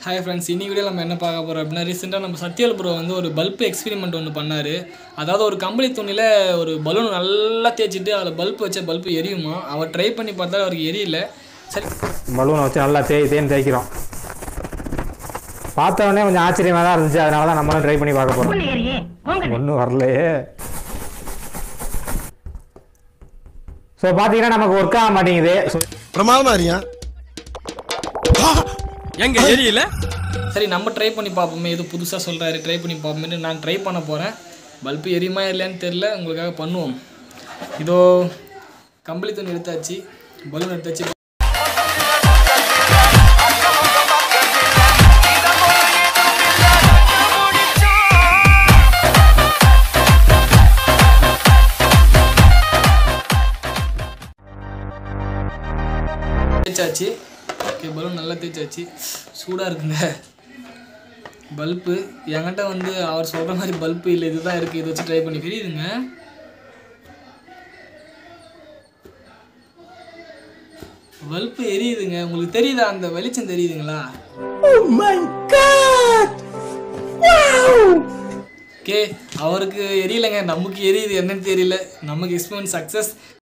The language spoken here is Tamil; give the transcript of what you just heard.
ஹாய் ஃப்ரெண்ட்ஸ் இன்னி வீடியோ நம்ம என்ன பார்க்க போகிறோம் அப்படின்னா ரீசெண்டாக நம்ம சத்யல் ப்ரோ வந்து ஒரு பல்ப் எக்ஸ்பெரிமெண்ட் ஒன்று பண்ணார் அதாவது ஒரு கம்பளி துணியில் ஒரு பலூன் நல்லா தேய்ச்சிட்டு அதில் பல்ப் வச்ச பல்ப் எரியுமா அவர் ட்ரை பண்ணி பார்த்தா அவருக்கு எரியல சரி பலூனை வச்சு நல்லா தேய் தேய்னு தேய்க்கிறோம் பார்த்த உடனே கொஞ்சம் ஆச்சரியமாக தான் இருந்துச்சு அதனால தான் நம்மளும் ட்ரை பண்ணி பார்க்க போகிறோம் ஒன்றும் வரலையே ஸோ பார்த்தீங்கன்னா நமக்கு ஒர்க் ஆக மாட்டேங்குது ஸோ பிரமாதமா இருக்கியா எங்க எரியல சரி நம்ம ட்ரை பண்ணி பார்ப்போமே இது புதுசாக சொல்கிறாரு ட்ரை பண்ணி பார்ப்போமே நான் ட்ரை பண்ண போகிறேன் பல்பு எரியுமா இல்லையான்னு தெரில உங்களுக்காக பண்ணுவோம் இதோ கம்பளி துணி எடுத்தாச்சு பலூன் எடுத்தாச்சு தேய்ச்சாச்சு ஓகே பலூன் நல்லா தேய்ச்சாச்சு சூடாக இருக்குங்க பல்பு என்கிட்ட வந்து அவர் சொல்கிற மாதிரி பல்பு இல்லை இதுதான் இருக்குது இதை வச்சு ட்ரை பண்ணி தெரியுதுங்க பல்பு எரியுதுங்க உங்களுக்கு தெரியுதா அந்த வெளிச்சம் தெரியுதுங்களா ஓகே அவருக்கு எரியலைங்க நமக்கு எரியுது என்னன்னு தெரியல நமக்கு எக்ஸ்பெரிமெண்ட் சக்ஸஸ்